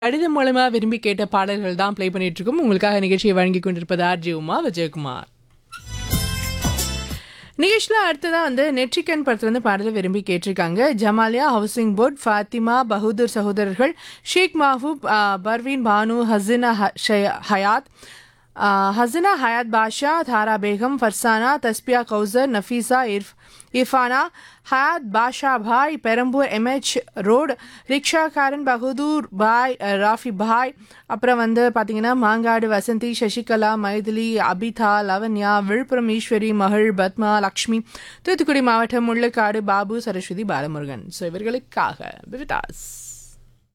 கடிதம் மூலமா விரும்பி கேட்ட பாடல்கள் தான் ப்ளே பண்ணிட்டு இருக்கோம் உங்களுக்காக நிகழ்ச்சியை வழங்கி கொண்டிருப்பது ஆர்ஜி உமா விஜயகுமார் நிகழ்ச்சியில் அடுத்ததாக வந்து நெற்றிக்கன் படத்துலேருந்து பாடலை விரும்பி கேட்டிருக்காங்க ஜமாலியா ஹவுசிங் போர்ட் ஃபாத்திமா பஹதூர் சகோதரர்கள் ஷேக் மாஹூப் ஆ, பர்வீன் பானு ஹசினா ஹ- ஷய- ஹயாத் ஆ, ஹசினா ஹயாத் பாஷா தாரா பேகம் ஃபர்சானா தஸ்பியா கௌசர் நஃபீஸா இர்ஃப் இர்ஃபானா ஹயாத் பாஷா பாய் பெரம்பூர் எம்ஹெச் ரோடு ரிக்ஷாக்காரன் பகதூர் பாய் அஹ், ராஃபி பாய் அப்புறம் வந்து பார்த்தீங்கன்னா மாங்காடு வசந்தி சசிகலா மைதிலி அபிதா லவன்யா விழுப்புரம் ஈஸ்வரி மகள் பத்மா லக்ஷ்மி தூத்துக்குடி மாவட்டம் முள்ளக்காடு பாபு சரஸ்வதி பாலமுருகன் ஸோ இவர்களுக்காக விவிதாஸ்